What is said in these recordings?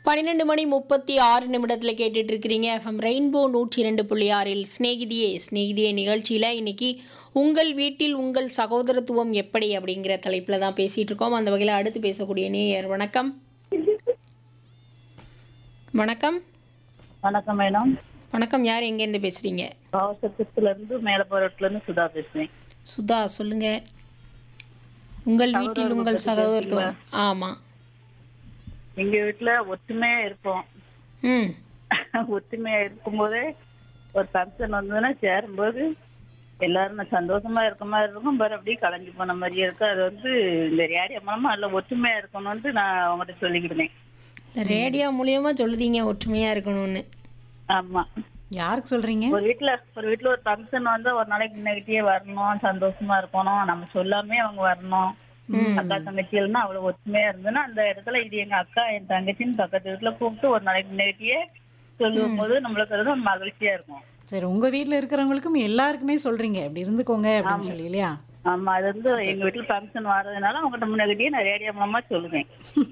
பன்னிரெண்டு மணி முப்பத்தி ஆறு நிமிடத்தில் கேட்டுட்டு இருக்கிறீங்க எஃப்எம் ரெயின்போ நூற்றி இரண்டு புள்ளி ஆறில் ஸ்நேகிதியே ஸ்நேகிதியே நிகழ்ச்சியில் இன்னைக்கு உங்கள் வீட்டில் உங்கள் சகோதரத்துவம் எப்படி அப்படிங்கிற தலைப்பில் தான் பேசிகிட்டு இருக்கோம் அந்த வகையில் அடுத்து பேசக்கூடிய நேயர் வணக்கம் வணக்கம் வணக்கம் மேடம் வணக்கம் யார் எங்கேருந்து பேசுகிறீங்க பாவசத்துல இருந்து மேலப்போரட்டுல இருந்து சுதா பேசுறேன் சுதா சொல்லுங்க உங்கள் வீட்டில் உங்கள் சகோதரத்துவம் ஆமாம் எங்க வீட்டுல ஒற்றுமையா இருப்போம் ம் ஒற்றுமையா இருக்கும்போதே ஒரு ஃபங்க்ஷன் வந்ததுன்னா சேரும்போது எல்லாரும் நான் சந்தோஷமா இருக்க மாதிரி இருக்கும் பாரு அப்படியே கலைஞ்சு போன மாதிரியே இருக்கும் அது வந்து இந்த ரேடியோ மூலமா நல்ல ஒற்றுமையா இருக்கணும்னு நான் அவங்ககிட்ட சொல்லிக்கிட்டேன் இந்த ரேடியோ மூலியமா சொல்லுதீங்க ஒற்றுமையாக இருக்கணும்னு ஆமா யாருக்கு சொல்றீங்க ஒரு வீட்ல ஒரு வீட்ல ஒரு ஃபங்க்ஷன் வந்தா ஒரு நாளைக்கு முன்னாடியே வரணும் சந்தோஷமா இருக்கணும் நம்ம சொல்லாமே அவங்க வரணும் அக்கா தங்கச்சிகள்னா அவ்வளவு ஒற்றுமையா இருந்ததுன்னா அந்த இடத்துல இது எங்க அக்கா என் தங்கச்சின்னு பக்கத்து வீட்டுல கூப்பிட்டு ஒரு நாளைக்கு முன்னாடியே சொல்லும் போது நம்மளுக்கு அது ஒரு மகிழ்ச்சியா இருக்கும் சரி உங்க வீட்ல இருக்கிறவங்களுக்கும் எல்லாருக்குமே சொல்றீங்க இப்படி இருந்துக்கோங்க அப்படின்னு சொல்லி இல்லையா ஆமா அது வந்து எங்க வீட்டுல ஃபங்க்ஷன் வர்றதுனால அவங்ககிட்ட முன்னாடியே நான் ரேடியோ மூலமா சொல்லுவேன்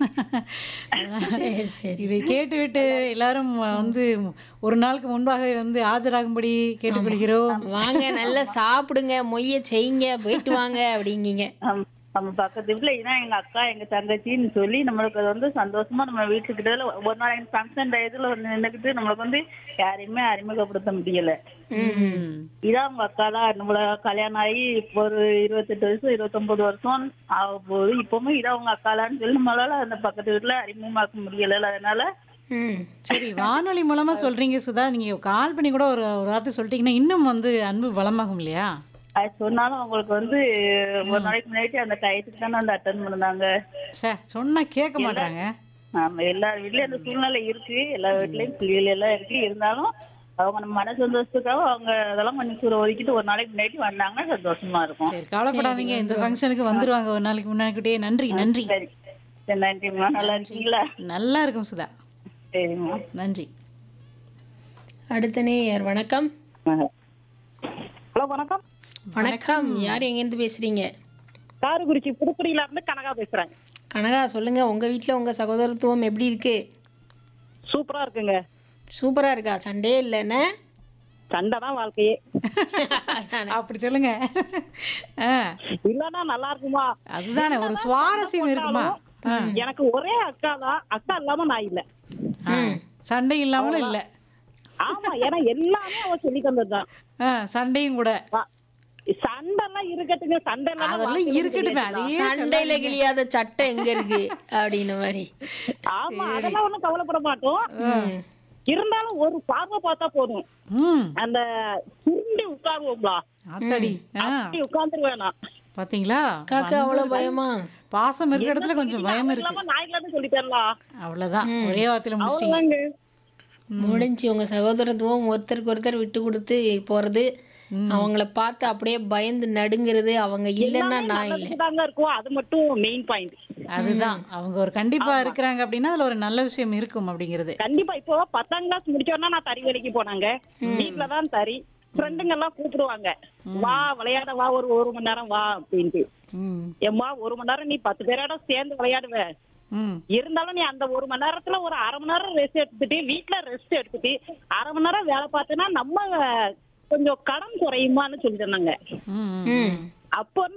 சரி சரி இதை கேட்டுவிட்டு எல்லாரும் வந்து ஒரு நாளுக்கு முன்பாக வந்து ஆஜராகும்படி கேட்டுக்கொள்கிறோம் வாங்க நல்லா சாப்பிடுங்க மொய்ய செய்யுங்க போயிட்டு வாங்க அப்படிங்கீங்க ஆம், நம்ம பக்கத்து வீட்டுல இதான் எங்க அக்கா எங்க தங்கச்சின்னு சொல்லி நம்மளுக்கு அது வந்து சந்தோஷமா நம்ம வீட்டுக்கிட்ட ஒரு நாள் எங்க ஃபங்க்ஷன் டயத்துல வந்து நின்னுக்கிட்டு நம்மளுக்கு வந்து யாரையுமே அறிமுகப்படுத்த முடியல ம். இதான் உங்க அக்கா தான் நம்மள கல்யாணம் ஆகி இப்போ ஒரு இருபத்தெட்டு வருஷம் இருபத்தொன்பது வருஷம் ஆக போகுது இப்பவுமே இதான் உங்க அக்காலான்னு சொல்லி நம்மளால அந்த பக்கத்து வீட்டுல அறிமுகமாக்க முடியல அதனால ம் சரி வானொலி மூலமா சொல்றீங்க சுதா நீங்க கால் பண்ணி கூட ஒரு ஒரு வார்த்தை சொல்லிட்டீங்கன்னா இன்னும் வந்து அன்பு பலமாகும் இல்லையா அது சொன்னாலும் அவங்களுக்கு வந்து ஒரு நாளைக்கு முன்னாடி அந்த டயத்துக்கு தானே வந்து அட்டன் பண்ணாங்க சே சொன்னா கேட்க மாட்டாங்க ஆமா எல்லா வீட்லயும் அந்த சூழ்நிலை இருக்கு எல்லா வீட்லயும் பிள்ளைகள் எல்லாம் இருக்கு இருந்தாலும் அவங்க நம்ம மன சந்தோஷத்துக்காக அவங்க அதெல்லாம் கொஞ்சம் சூற ஒதுக்கிட்டு ஒரு நாளைக்கு முன்னாடி வந்தாங்கன்னா சந்தோஷமா இருக்கும் சரி கவலைப்படாதீங்க இந்த ஃபங்க்ஷனுக்கு வந்துருவாங்க ஒரு நாளைக்கு முன்னாடியே நன்றி நன்றி சரி சரி நன்றிம்மா நல்லா இருக்கீங்களா நல்லா இருக்கும் சுதா சரிம்மா நன்றி அடுத்த நேயர் வணக்கம் ஹலோ வணக்கம் வணக்கம் யார் எங்கேருந்து பேசுறீங்க காரைக்குறிச்சி புதுக்குடியில இருந்து கனகா பேசுறேன் கனகா சொல்லுங்க உங்க வீட்டில் உங்க சகோதரத்துவம் எப்படி இருக்கு சூப்பரா இருக்குங்க சூப்பரா இருக்கா சண்டே இல்லைன்னு சண்டை தான் வாழ்க்கையே அப்படி சொல்லுங்க ஆ, இல்லன்னா நல்லா இருக்குமா அதுதானே ஒரு சுவாரஸ்யம் இருக்குமா ஆ, எனக்கு ஒரே அக்கா தான் அக்கா இல்லாம நான் இல்ல ஆ, சண்டை இல்லாமலும் இல்ல ஆமா ஏன்னா எல்லாமே அவ சொல்லி தந்ததுதான் ஆ, சண்டையும் கூட சண்டை எல்லாம் இருக்கட்டுங்க சண்டை இல்லாம அதெல்லாம் வாழ்க்கை இருக்கட்டுமே கிடையாதுதான். அதையே சண்டையில கிளியாத சட்டை எங்க இருக்கு அப்படின்ன மாதிரி ஆமா அதெல்லாம் ஒண்ணும் கவலைப்பட மாட்டோம் ம். இருந்தாலும் ஒரு பார்வை பார்த்தா போதும் ம் அந்த சுருண்டி உட்காருவோம்லா ஆத்தாடி ஆ அப்படி உட்கார்ந்துருவேன் நான் பாத்தீங்களா காக்கா அவ்வளவு பயமா பாசம் இருக்கிற இடத்துல கொஞ்சம் பயம் இருக்கு இல்லாம நாய்க்கலாம்னு சொல்லிட்டேன்லாம் அவ்வளவுதான் ஒரே வார்த்தையில முடிச்சிட்டீங்க அவ்வளவுதாங்க முடிஞ்சு உங்க சகோதரத்துவம் ஒருத்தருக்கு ஒருத்தர் விட்டு கொடுத்து போறது அவங்கள பார்த்து அப்படியே பயந்து நடுங்கிறது அவங்க இல்லைன்னா நான் இல்லை தாங்க இருக்கும் அது மட்டும் மெயின் பாயிண்ட் அதுதான் அவங்க ஒரு கண்டிப்பா இருக்கிறாங்க அப்படின்னா அதுல ஒரு நல்ல விஷயம் இருக்கும் அப்படிங்கிறது கண்டிப்பா இப்போ பத்தாம் கிளாஸ் முடிச்சோன்னா நான் தறி வேலைக்கு போனாங்க வீட்டுல தான் தறி ஃப்ரெண்டுங்க எல்லாம் கூப்பிடுவாங்க வா விளையாட வா ஒரு ஒரு மணி நேரம் வா அப்படின்ட்டு ம் ஏம்மா ஒரு மணி நேரம் நீ பத்து பேரோட சேர்ந்து விளையாடுவ ம் இருந்தாலும் நீ அந்த ஒரு மணி நேரத்துல ஒரு அரை மணி நேரம் ரெஸ்ட் எடுத்துட்டு வீட்டுல ரெஸ்ட் எடுத்துட்டு அரை மணி நேரம் வேலை பார்த்தேன்னா நம்ம கொஞ்சம் கடன் குறையுமான்னு சொல்லி சொன்னாங்க ம் ம் அப்போ